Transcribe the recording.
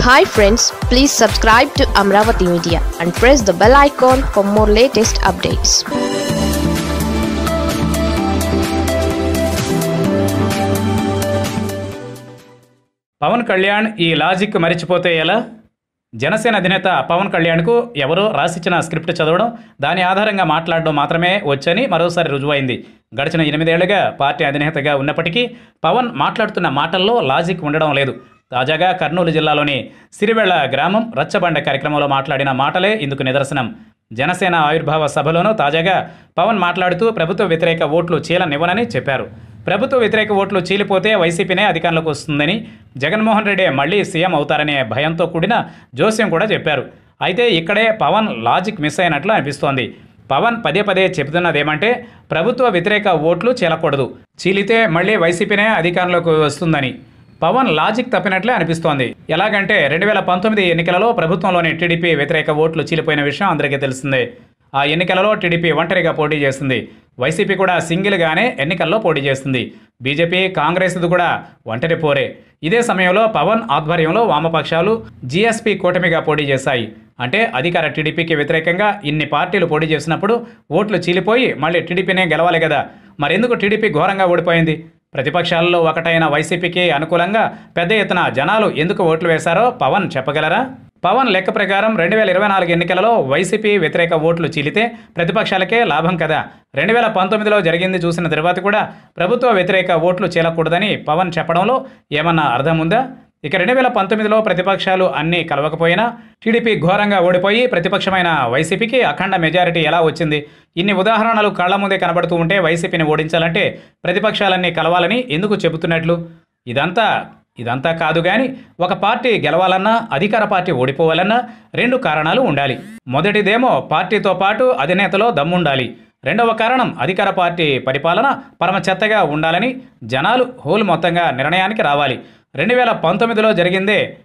hi friends please subscribe to Amaravati media and press the bell icon for more latest updates Pawan Kalyan ఈ logic మరిచిపోతే ఎలా జనసేన అధినేత పవన్ కళ్యాణ్కు ఎవరో రాసిచ్చిన స్క్రిప్ట్ చదవడం దాని ఆధారంగా మాట్లాడడం మాత్రమే వచ్చని మరోసారి రుజువైంది గడిచిన ఎనిమిదేళ్లుగా పార్టీ అధినేతగా ఉన్నప్పటికీ పవన్ మాట్లాడుతున్న మాటల్లో లాజిక్ ఉండడం లేదు తాజాగా కర్నూలు జిల్లాలోని సిరివెళ్ల గ్రామం రచ్చబండ కార్యక్రమంలో మాట్లాడిన మాటలే ఇందుకు నిదర్శనం జనసేన ఆవిర్భావ సభలోనూ తాజాగా పవన్ మాట్లాడుతూ ప్రభుత్వ వ్యతిరేక ఓట్లు చీలనివ్వనని చెప్పారు ప్రభుత్వ వ్యతిరేక ఓట్లు చీలిపోతే వైసీపీనే అధికారంలోకి వస్తుందని జగన్మోహన్ రెడ్డి మళ్లీ సీఎం అవుతారనే భయంతో కూడిన జోస్యం కూడా చెప్పారు అయితే ఇక్కడే పవన్ లాజిక్ మిస్ అయినట్లు అనిపిస్తోంది పవన్ పదే పదే చెబుతున్నదేమంటే ప్రభుత్వ వ్యతిరేక ఓట్లు చీలకూడదు చీలితే మళ్లీ వైసీపీనే అధికారంలోకి వస్తుందని పవన్ లాజిక్ తప్పినట్లే అనిపిస్తోంది ఎలాగంటే రెండు వేల పంతొమ్మిది ఎన్నికలలో ప్రభుత్వంలోని టీడీపీ వ్యతిరేక ఓట్లు చీలిపోయిన విషయం అందరికీ తెలిసిందే ఆ ఎన్నికలలో టీడీపీ ఒంటరిగా పోటీ చేస్తుంది వైసీపీ కూడా సింగిల్గానే ఎన్నికల్లో పోటీ చేస్తుంది బీజేపీ కాంగ్రెస్ది కూడా ఒంటరి పోరే ఇదే సమయంలో పవన్ ఆధ్వర్యంలో వామపక్షాలు జీఎస్పీ కూటమిగా పోటీ చేశాయి అంటే అధికార టీడీపీకి వ్యతిరేకంగా ఇన్ని పార్టీలు పోటీ చేసినప్పుడు ఓట్లు చీలిపోయి మళ్ళీ టీడీపీనే గెలవాలి కదా మరెందుకు టీడీపీ ఘోరంగా ఓడిపోయింది ప్రతిపక్షాల్లో ఒకటైన వైసీపీకి అనుకూలంగా పెద్ద ఎత్తున జనాలు ఎందుకు ఓట్లు వేశారో పవన్ చెప్పగలరా పవన్ లెక్క ప్రకారం రెండు వేల ఇరవై నాలుగు ఎన్నికలలో వైసీపీ వ్యతిరేక ఓట్లు చీలితే ప్రతిపక్షాలకే లాభం కదా రెండు వేల పంతొమ్మిదిలో జరిగింది చూసిన తర్వాత కూడా ప్రభుత్వ వ్యతిరేక ఓట్లు చీలకూడదని పవన్ చెప్పడంలో ఏమన్నా అర్థం ఉందా ఇక రెండు వేల పంతొమ్మిదిలో ప్రతిపక్షాలు అన్నీ కలవకపోయినా టీడీపీ ఘోరంగా ఓడిపోయి ప్రతిపక్షమైన వైసీపీకి అఖండ మెజారిటీ ఎలా వచ్చింది ఇన్ని ఉదాహరణలు కళ్ల ముందే కనబడుతూ ఉంటే వైసీపీని ఓడించాలంటే ప్రతిపక్షాలన్నీ కలవాలని ఎందుకు చెబుతున్నట్లు ఇదంతా ఇదంతా కాదు కానీ ఒక పార్టీ గెలవాలన్నా అధికార పార్టీ ఓడిపోవాలన్నా రెండు కారణాలు ఉండాలి మొదటిదేమో పార్టీతో పాటు అధినేతలో దమ్ముండాలి రెండవ కారణం అధికార పార్టీ పరిపాలన పరమ చెత్తగా ఉండాలని జనాలు హోల్ మొత్తంగా నిర్ణయానికి రావాలి రెండు వేల పంతొమ్మిదిలో జరిగిందే